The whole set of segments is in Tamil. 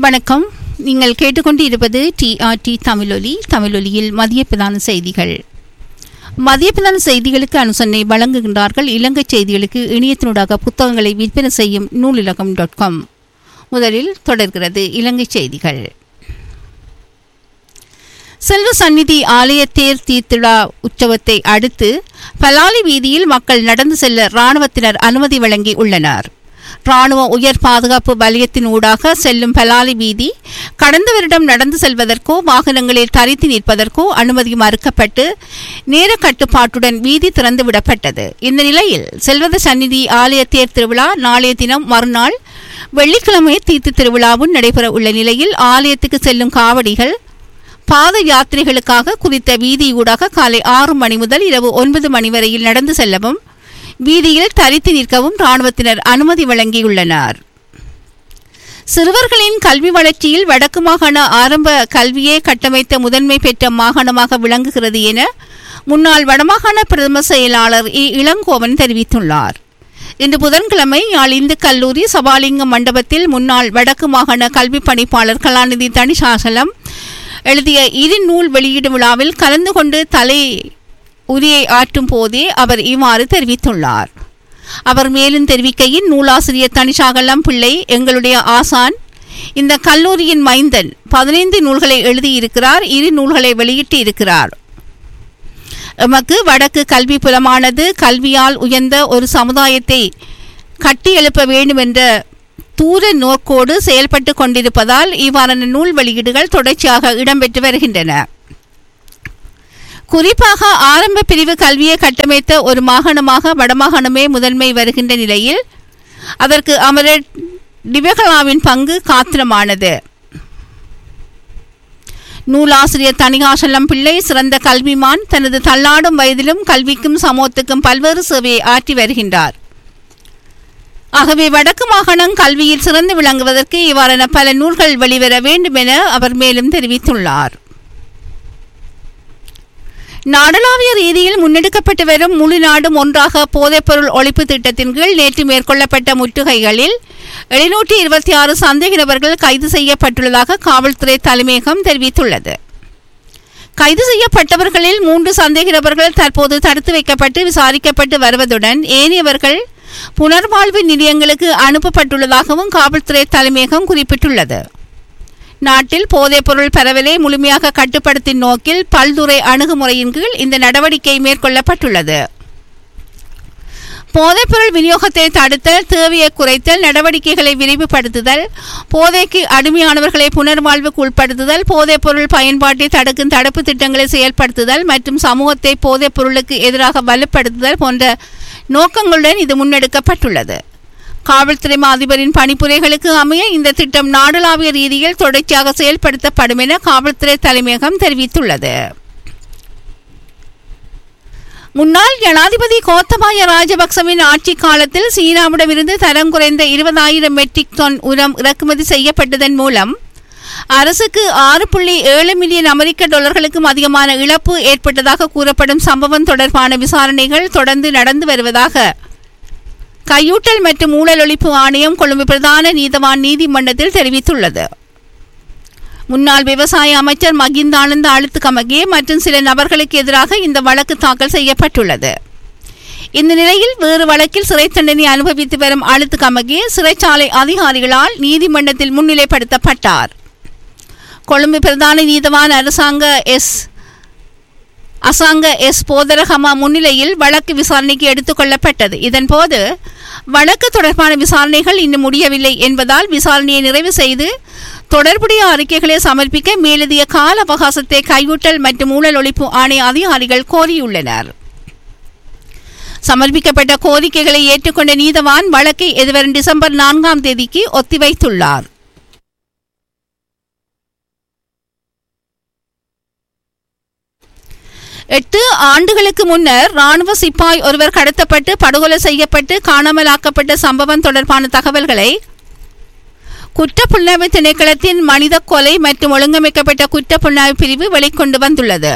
வணக்கம் நீங்கள் கேட்டுக்கொண்டு இருப்பது டிஆர்டி தமிழொலி தமிழொலியில் மதிய பிரதான செய்திகள் மதிய பிரதான செய்திகளுக்கு அனுசரணை வழங்குகின்றார்கள் இலங்கை செய்திகளுக்கு இணையத்தினூடாக புத்தகங்களை விற்பனை செய்யும் நூலிலகம் டாட் காம் முதலில் தொடர்கிறது இலங்கை செய்திகள் செல்வ சந்நிதி ஆலய தேர் தீர்த்திழா உற்சவத்தை அடுத்து பலாலி வீதியில் மக்கள் நடந்து செல்ல இராணுவத்தினர் அனுமதி வழங்கி உள்ளனர் ராணுவ உயர் பாதுகாப்பு வலயத்தின் ஊடாக செல்லும் பலாலி வீதி கடந்த வருடம் நடந்து செல்வதற்கோ வாகனங்களில் தரித்து நிற்பதற்கோ அனுமதி மறுக்கப்பட்டு நேர கட்டுப்பாட்டுடன் வீதி திறந்து விடப்பட்டது இந்த நிலையில் செல்வத சந்நிதி ஆலய தேர் திருவிழா நாளைய தினம் மறுநாள் வெள்ளிக்கிழமை தீர்த்து திருவிழாவும் நடைபெற உள்ள நிலையில் ஆலயத்துக்கு செல்லும் காவடிகள் பாத யாத்திரைகளுக்காக குறித்த வீதியூடாக காலை ஆறு மணி முதல் இரவு ஒன்பது மணி வரையில் நடந்து செல்லவும் வீதியில் தரித்து நிற்கவும் இராணுவத்தினர் அனுமதி வழங்கியுள்ளனர் சிறுவர்களின் கல்வி வளர்ச்சியில் வடக்கு மாகாண ஆரம்ப கல்வியை கட்டமைத்த முதன்மை பெற்ற மாகாணமாக விளங்குகிறது என முன்னாள் வடமாகாண பிரதம செயலாளர் இ இளங்கோவன் தெரிவித்துள்ளார் இன்று புதன்கிழமை யாழ் இந்து கல்லூரி சபாலிங்கம் மண்டபத்தில் முன்னாள் வடக்கு மாகாண கல்வி பணிப்பாளர் கலாநிதி தனிசாசலம் எழுதிய இரு நூல் வெளியீடு விழாவில் கலந்து கொண்டு தலை உரையை ஆற்றும் போதே அவர் இவ்வாறு தெரிவித்துள்ளார் அவர் மேலும் தெரிவிக்கையில் நூலாசிரியர் தனிஷாகலம் பிள்ளை எங்களுடைய ஆசான் இந்த கல்லூரியின் மைந்தன் பதினைந்து நூல்களை எழுதியிருக்கிறார் இரு நூல்களை வெளியிட்டு இருக்கிறார் எமக்கு வடக்கு கல்வி புலமானது கல்வியால் உயர்ந்த ஒரு சமுதாயத்தை கட்டி எழுப்ப வேண்டும் என்ற தூர நோக்கோடு செயல்பட்டு கொண்டிருப்பதால் இவ்வாறான நூல் வெளியீடுகள் தொடர்ச்சியாக இடம்பெற்று வருகின்றன குறிப்பாக ஆரம்ப பிரிவு கல்வியை கட்டமைத்த ஒரு மாகாணமாக வடமாகாணமே முதன்மை வருகின்ற நிலையில் அதற்கு அமரர் டிவகலாவின் பங்கு காத்திரமானது நூலாசிரியர் தனிகாசலம் பிள்ளை சிறந்த கல்விமான் தனது தள்ளாடும் வயதிலும் கல்விக்கும் சமூகத்துக்கும் பல்வேறு சேவையை ஆற்றி வருகின்றார் ஆகவே வடக்கு மாகாணம் கல்வியில் சிறந்து விளங்குவதற்கு இவ்வாறான பல நூல்கள் வெளிவர வேண்டும் என அவர் மேலும் தெரிவித்துள்ளார் நாடளாவிய ரீதியில் முன்னெடுக்கப்பட்டு வரும் முழு நாடும் ஒன்றாக போதைப்பொருள் ஒழிப்பு திட்டத்தின் கீழ் நேற்று மேற்கொள்ளப்பட்ட முற்றுகைகளில் எழுநூற்றி இருபத்தி ஆறு சந்தேக நபர்கள் கைது செய்யப்பட்டுள்ளதாக காவல்துறை தலைமையகம் தெரிவித்துள்ளது கைது செய்யப்பட்டவர்களில் மூன்று சந்தேக நபர்கள் தற்போது தடுத்து வைக்கப்பட்டு விசாரிக்கப்பட்டு வருவதுடன் ஏனையவர்கள் புனர்வாழ்வு நிலையங்களுக்கு அனுப்பப்பட்டுள்ளதாகவும் காவல்துறை தலைமையகம் குறிப்பிட்டுள்ளது நாட்டில் போதைப்பொருள் பரவலை முழுமையாக கட்டுப்படுத்தும் நோக்கில் பல்துறை அணுகுமுறையின் கீழ் இந்த நடவடிக்கை மேற்கொள்ளப்பட்டுள்ளது போதைப்பொருள் விநியோகத்தை தடுத்தல் தேவையை குறைத்தல் நடவடிக்கைகளை விரிவுபடுத்துதல் போதைக்கு அடிமையானவர்களை புனர்வாழ்வுக்கு உட்படுத்துதல் போதைப்பொருள் பயன்பாட்டை தடுக்கும் தடுப்பு திட்டங்களை செயல்படுத்துதல் மற்றும் சமூகத்தை போதைப்பொருளுக்கு எதிராக வலுப்படுத்துதல் போன்ற நோக்கங்களுடன் இது முன்னெடுக்கப்பட்டுள்ளது காவல்துறை அதிபரின் பணிப்புரைகளுக்கு அமைய இந்த திட்டம் நாடளாவிய ரீதியில் தொடர்ச்சியாக செயல்படுத்தப்படும் என காவல்துறை தலைமையகம் தெரிவித்துள்ளது முன்னாள் ஜனாதிபதி கோத்தபாய ராஜபக்சவின் ஆட்சி காலத்தில் சீனாவிடமிருந்து தரம் குறைந்த இருபதாயிரம் மெட்ரிக் டன் உரம் இறக்குமதி செய்யப்பட்டதன் மூலம் அரசுக்கு ஆறு புள்ளி ஏழு மில்லியன் அமெரிக்க டாலர்களுக்கும் அதிகமான இழப்பு ஏற்பட்டதாக கூறப்படும் சம்பவம் தொடர்பான விசாரணைகள் தொடர்ந்து நடந்து வருவதாக கையூட்டல் மற்றும் ஊழல் ஒழிப்பு ஆணையம் கொழும்பு பிரதான நீதவான் நீதிமன்றத்தில் தெரிவித்துள்ளது முன்னாள் விவசாய அமைச்சர் மகிந்தானந்த அழுத்துக்கமகே மற்றும் சில நபர்களுக்கு எதிராக இந்த வழக்கு தாக்கல் செய்யப்பட்டுள்ளது இந்த நிலையில் வேறு வழக்கில் சிறை தண்டனை அனுபவித்து வரும் அழுத்துக்கமகே சிறைச்சாலை அதிகாரிகளால் நீதிமன்றத்தில் முன்னிலைப்படுத்தப்பட்டார் கொழும்பு பிரதான நீதவான் அரசாங்க எஸ் அசாங்க எஸ் போதரகமா முன்னிலையில் வழக்கு விசாரணைக்கு எடுத்துக் கொள்ளப்பட்டது இதன்போது வழக்கு தொடர்பான விசாரணைகள் இன்னும் முடியவில்லை என்பதால் விசாரணையை நிறைவு செய்து தொடர்புடைய அறிக்கைகளை சமர்ப்பிக்க மேலதிக கால அவகாசத்தை கையூட்டல் மற்றும் ஊழல் ஒழிப்பு ஆணைய அதிகாரிகள் கோரியுள்ளனர் சமர்ப்பிக்கப்பட்ட கோரிக்கைகளை ஏற்றுக்கொண்ட நீதவான் வழக்கை எதிர்வரும் டிசம்பர் நான்காம் தேதிக்கு ஒத்திவைத்துள்ளார் எட்டு ஆண்டுகளுக்கு முன்னர் ராணுவ சிப்பாய் ஒருவர் கடத்தப்பட்டு படுகொலை செய்யப்பட்டு காணாமலாக்கப்பட்ட சம்பவம் தொடர்பான தகவல்களை குற்றப்புலனாய்வு திணைக்களத்தின் மனித கொலை மற்றும் ஒழுங்கமைக்கப்பட்ட குற்றப்புலனாய்வு பிரிவு வெளிக்கொண்டு வந்துள்ளது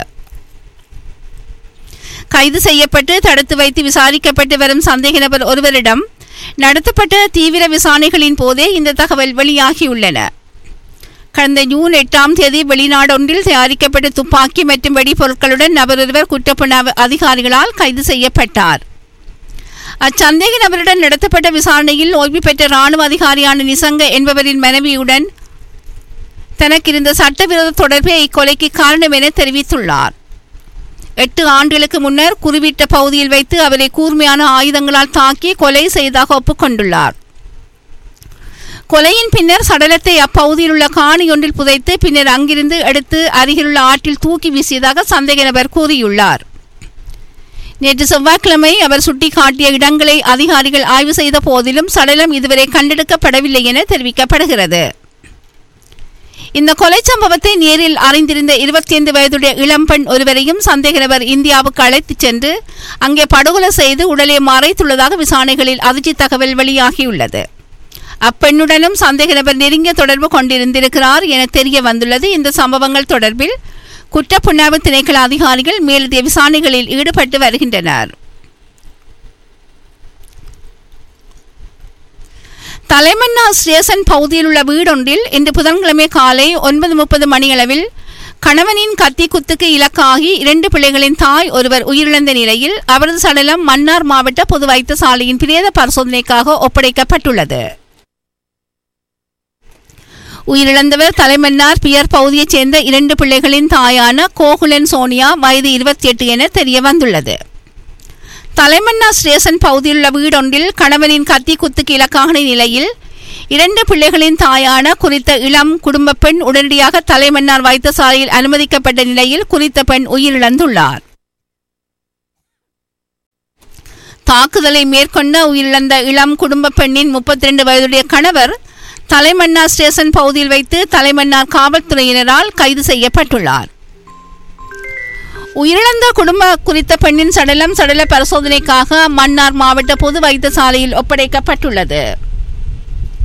கைது செய்யப்பட்டு தடுத்து வைத்து விசாரிக்கப்பட்டு வரும் சந்தேக நபர் ஒருவரிடம் நடத்தப்பட்ட தீவிர விசாரணைகளின் போதே இந்த தகவல் வெளியாகியுள்ளன கடந்த ஜூன் எட்டாம் தேதி வெளிநாடொன்றில் தயாரிக்கப்பட்ட துப்பாக்கி மற்றும் வெடிபொருட்களுடன் நபரொருவர் குற்றப்புலனாய்வு அதிகாரிகளால் கைது செய்யப்பட்டார் அச்சந்தேக நபருடன் நடத்தப்பட்ட விசாரணையில் ஓய்வு பெற்ற இராணுவ அதிகாரியான நிசங்க என்பவரின் மனைவியுடன் தனக்கிருந்த சட்டவிரோத தொடர்பே இக்கொலைக்கு காரணம் என தெரிவித்துள்ளார் எட்டு ஆண்டுகளுக்கு முன்னர் குறிவிட்ட பகுதியில் வைத்து அவரை கூர்மையான ஆயுதங்களால் தாக்கி கொலை செய்ததாக ஒப்புக்கொண்டுள்ளார் கொலையின் பின்னர் சடலத்தை அப்பகுதியில் உள்ள காணி ஒன்றில் புதைத்து பின்னர் அங்கிருந்து எடுத்து அருகிலுள்ள ஆற்றில் தூக்கி வீசியதாக சந்தேக நபர் கூறியுள்ளார் நேற்று செவ்வாய்க்கிழமை அவர் சுட்டிக்காட்டிய இடங்களை அதிகாரிகள் ஆய்வு செய்த போதிலும் சடலம் இதுவரை கண்டெடுக்கப்படவில்லை என தெரிவிக்கப்படுகிறது இந்த கொலை சம்பவத்தை நேரில் அறிந்திருந்த இருபத்தி ஐந்து வயதுடைய இளம்பெண் ஒருவரையும் சந்தேக நபர் இந்தியாவுக்கு அழைத்துச் சென்று அங்கே படுகொலை செய்து உடலை மறைத்துள்ளதாக விசாரணைகளில் அதிர்ச்சி தகவல் வெளியாகியுள்ளது அப்பெண்ணுடனும் சந்தேக நபர் நெருங்கிய தொடர்பு கொண்டிருந்திருக்கிறார் என தெரிய வந்துள்ளது இந்த சம்பவங்கள் தொடர்பில் குற்றப்புணர்வு திணைக்கள அதிகாரிகள் மேலதிக விசாரணைகளில் ஈடுபட்டு வருகின்றனர் தலைமன்னா ஸ்டேஷன் பகுதியில் உள்ள வீடொன்றில் இன்று புதன்கிழமை காலை ஒன்பது முப்பது மணியளவில் கணவனின் கத்தி குத்துக்கு இலக்காகி இரண்டு பிள்ளைகளின் தாய் ஒருவர் உயிரிழந்த நிலையில் அவரது சடலம் மன்னார் மாவட்ட பொது வைத்தியசாலையின் பிரேத பரிசோதனைக்காக ஒப்படைக்கப்பட்டுள்ளது உயிரிழந்தவர் தலைமன்னார் பியர் பகுதியைச் சேர்ந்த இரண்டு பிள்ளைகளின் தாயான கோகுலன் சோனியா வயது இருபத்தி எட்டு என தெரிய வந்துள்ளது தலைமன்னா ஸ்டேஷன் பகுதியில் உள்ள வீடொன்றில் கணவனின் கத்தி குத்துக்கு இலக்கான நிலையில் இரண்டு பிள்ளைகளின் தாயான குறித்த இளம் குடும்ப பெண் உடனடியாக தலைமன்னார் வைத்தியசாலையில் அனுமதிக்கப்பட்ட நிலையில் குறித்த பெண் உயிரிழந்துள்ளார் தாக்குதலை மேற்கொண்ட உயிரிழந்த இளம் குடும்ப பெண்ணின் முப்பத்தி ரெண்டு வயதுடைய கணவர் தலைமன்னார் ஸ்டேஷன் பகுதியில் வைத்து தலைமன்னார் காவல்துறையினரால் கைது செய்யப்பட்டுள்ளார் உயிரிழந்த குடும்ப குறித்த பெண்ணின் சடலம் சடல பரிசோதனைக்காக மன்னார் மாவட்ட பொது வைத்தியசாலையில் ஒப்படைக்கப்பட்டுள்ளது